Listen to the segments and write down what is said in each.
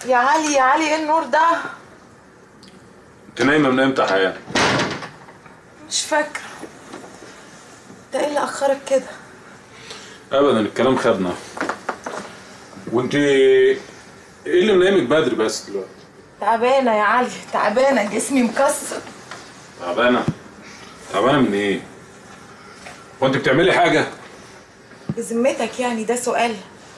يا علي يا علي ايه النور ده انت نايمه من امتى يا حياه مش فاكره ده ايه اللي اخرك كده ابدا الكلام خدنا وانت ايه اللي منامك بدري بس دلوقتي تعبانه يا علي تعبانه جسمي مكسر تعبانه تعبانه من ايه وانت بتعملي حاجه بذمتك يعني ده سؤال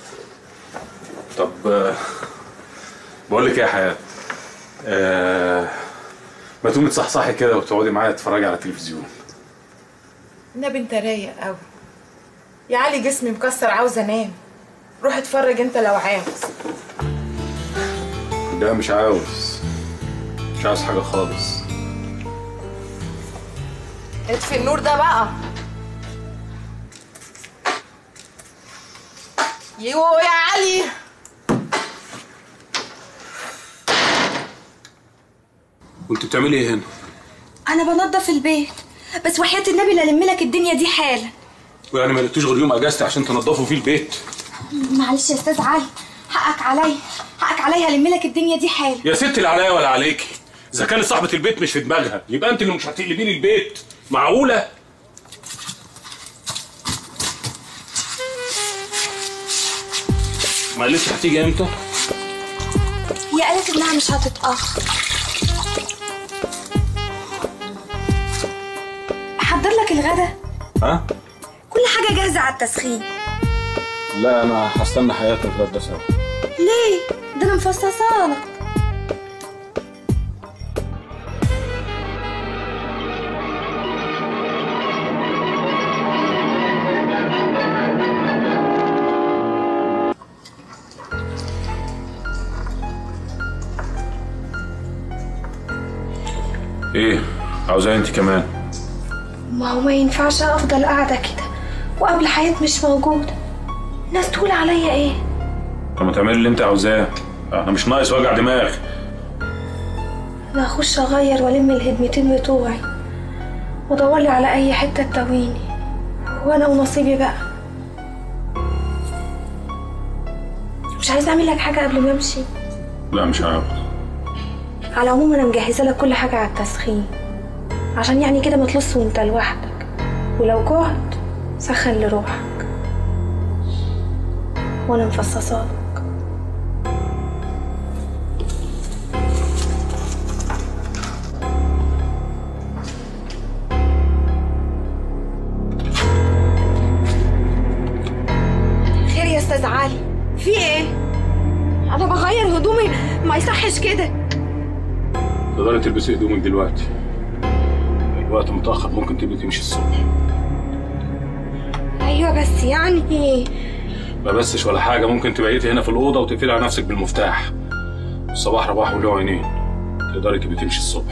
طب آه، بقول لك ايه يا حياه آه ما تقومي تصحصحي كده وتقعدي معايا تتفرجي على التلفزيون النبي انت رايق قوي يا علي جسمي مكسر عاوز انام روح اتفرج انت لو عاوز لا مش عاوز مش عاوز حاجه خالص اطفي النور ده بقى يو يا علي وانت بتعملي ايه هنا انا بنضف البيت بس وحياة النبي لا الم لك الدنيا دي حالا ويعني ما لقيتوش غير يوم اجازتي عشان تنضفوا فيه البيت معلش يا استاذ علي حقك عليا حقك عليا هلم لك الدنيا دي حالا يا ست لا عليا ولا عليكي اذا كانت صاحبه البيت مش في دماغها يبقى انت اللي مش هتقلبي لي البيت معقوله ما قالتش هتيجي امتى هي قالت انها مش هتتاخر احضر لك الغدا ها كل حاجه جاهزه على التسخين لا انا هستنى حياه نتغدى سوا ليه ده انا مفصصه لك ايه عاوزاه انت كمان ما هو ما ينفعش افضل قاعده كده وقبل حياة مش موجوده الناس تقول عليا ايه طب ما تعملي اللي انت عاوزاه انا مش ناقص وجع دماغ انا اخش اغير والم الهدمتين بتوعي وادور لي على اي حته تداويني وانا ونصيبي بقى مش عايزه اعمل لك حاجه قبل ما امشي لا مش عاوز على العموم انا مجهزه لك كل حاجه على التسخين عشان يعني كده ما تلص وانت لوحدك ولو جعت سخن لروحك وانا مفصصاك خير يا استاذ علي في ايه انا بغير هدومي ما يصحش كده تقدري تلبسي هدومك دلوقتي الوقت متاخر ممكن تبقي تمشي الصبح ايوه بس يعني ما بسش ولا حاجه ممكن تبيتي هنا في الاوضه وتقفلي على نفسك بالمفتاح الصباح رباح وله عينين تقدري تبقي تمشي الصبح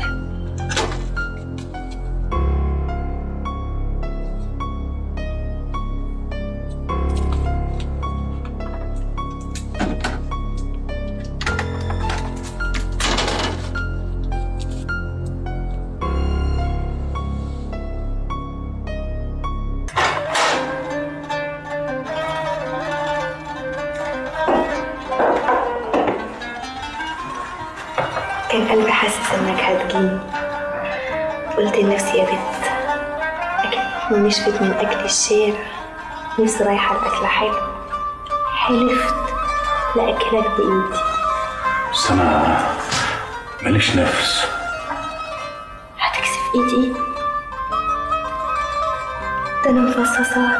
كان قلبي حاسس انك هتجيني قلت لنفسي يا بت اكيد ما نشفت من اكل الشارع نفسي رايحه الاكل حلو حلفت لاكلك بايدي بس انا ماليش نفس هتكسف ايدي ده انا مفصصاك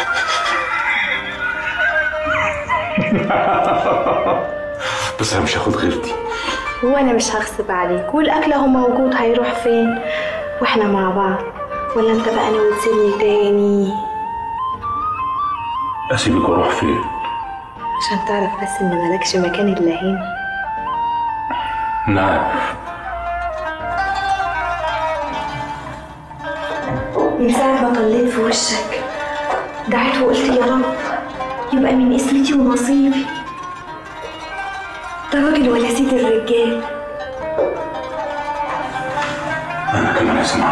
بس انا مش هاخد غيرتي وانا مش هغصب عليك والاكل اهو موجود هيروح فين واحنا مع بعض ولا انت بقى ناوي تسيبني تاني اسيبك واروح فين عشان تعرف بس ان مالكش مكان الا هنا نعم من ساعة ما طليت في وشك دعيت وقلت يا رب يبقى من اسمتي ونصيبي ده راجل ولا سيد الرجال انا كمان اسمع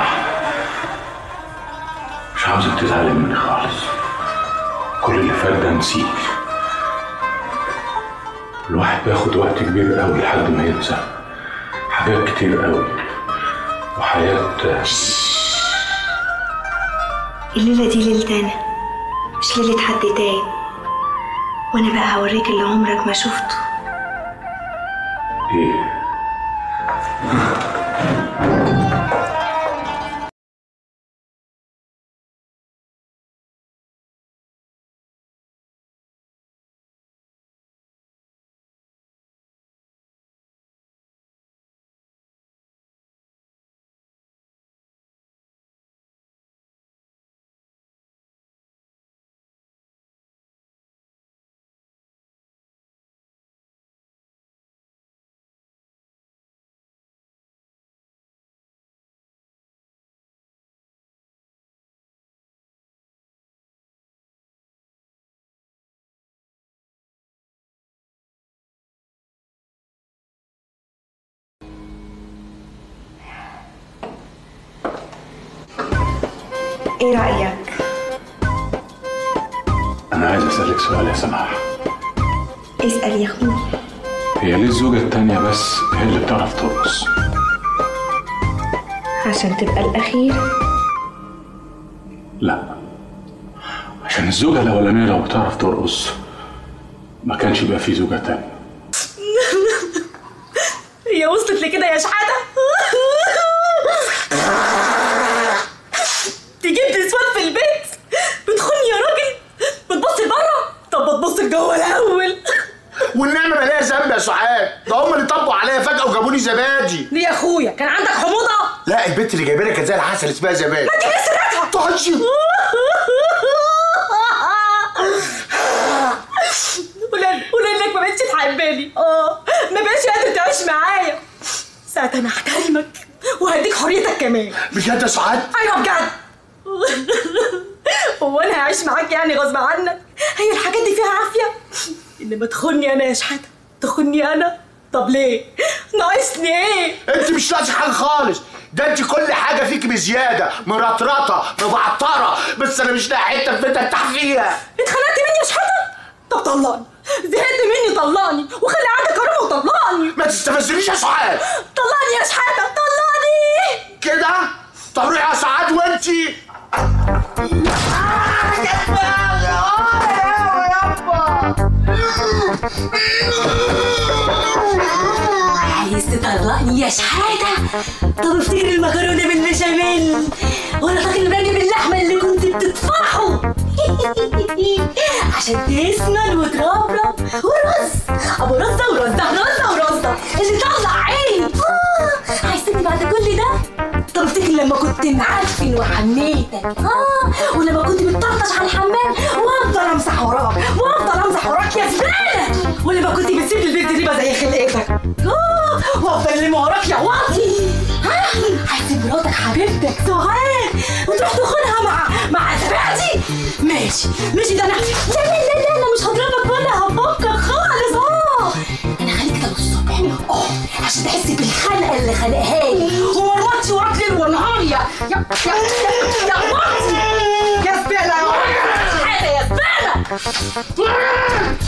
مش عاوزك تزعلي مني خالص كل اللي فات ده نسيه الواحد بياخد وقت كبير قوي لحد ما ينسى حاجات كتير قوي وحياة الليلة دي ليلتنا مش ليلة حد تاني وانا بقى هوريك اللي عمرك ما شفته ايه ايه رأيك؟ انا عايز اسألك سؤال يا سماح اسأل يا اخوي هي ليه الزوجة التانية بس هي اللي بتعرف ترقص عشان تبقى الأخير لا عشان الزوجة الأولانية لو بتعرف ترقص ما كانش يبقى في زوجة تانية هي وصلت لكده يا شحاته تجيب نسوان في البيت بتخوني يا راجل بتبص لبره طب بتبص لجوه الاول والنعمه ما ليها ذنب يا سعاد ده هم اللي طبقوا عليا فجاه وجابوا لي زبادي ليه يا اخويا كان عندك حموضه لا البنت اللي جايبه لك كانت زي العسل اسمها زبادي ما تجيب لي سيرتها طيب قولي قولي انك ما بقتش تحبني اه ما بقتش قادر تعيش معايا ساعتها انا هحترمك وهديك حريتك كمان بجد يا سعاد ايوه بجد هو انا هعيش معاك يعني غصب عنك هي الحاجات دي فيها عافيه انما تخوني انا يا شحاته تخوني انا طب ليه ناقصني ايه انت مش ناقص حاجه خالص ده انت كل حاجه فيك بزياده مرطرطه مبعطره بس انا مش لاقي حته في بيتك ارتاح فيها اتخنقت مني يا شحاته طب طلقني زهقت مني طلقني وخلي عندك كرامه وطلقني ما تستفزنيش يا سعاد طلقني يا شحاته طلقني كده طب روحي يا سعاد وانتي عايز تطلقني يا شحاتة طب افتكر المكرونة بالبشاميل ولا فاكر البانيه باللحمة اللي كنت بتطفحه عشان تسمن وتربرب ورز ابو رزة ورزة رزة ورزة اللي طلع عيني آه عايز تكتب بعد كل ده طب افتكر لما كنت معفن وحميتك اه ولما كنت بتطرطش على الحمام وافضل امسح وراك وافضل امسح وراك يا زباله ولما كنت بتسيب البنت دي زي خلقتك اه وافضل الم وراك يا واطي ها هتسيب مراتك حبيبتك سهاد وتروح تخونها مع مع زبادي ماشي ماشي ده انا لا لا لا لا انا مش هضربك ولا هفكك خالص اه انا خليك ده الصبح اه عشان تحس بالخنقه اللي خانقها لي ومرمطش وراك ليل ونهار يا يا يا يا يا واطي يا زباله يا واطي يا زباله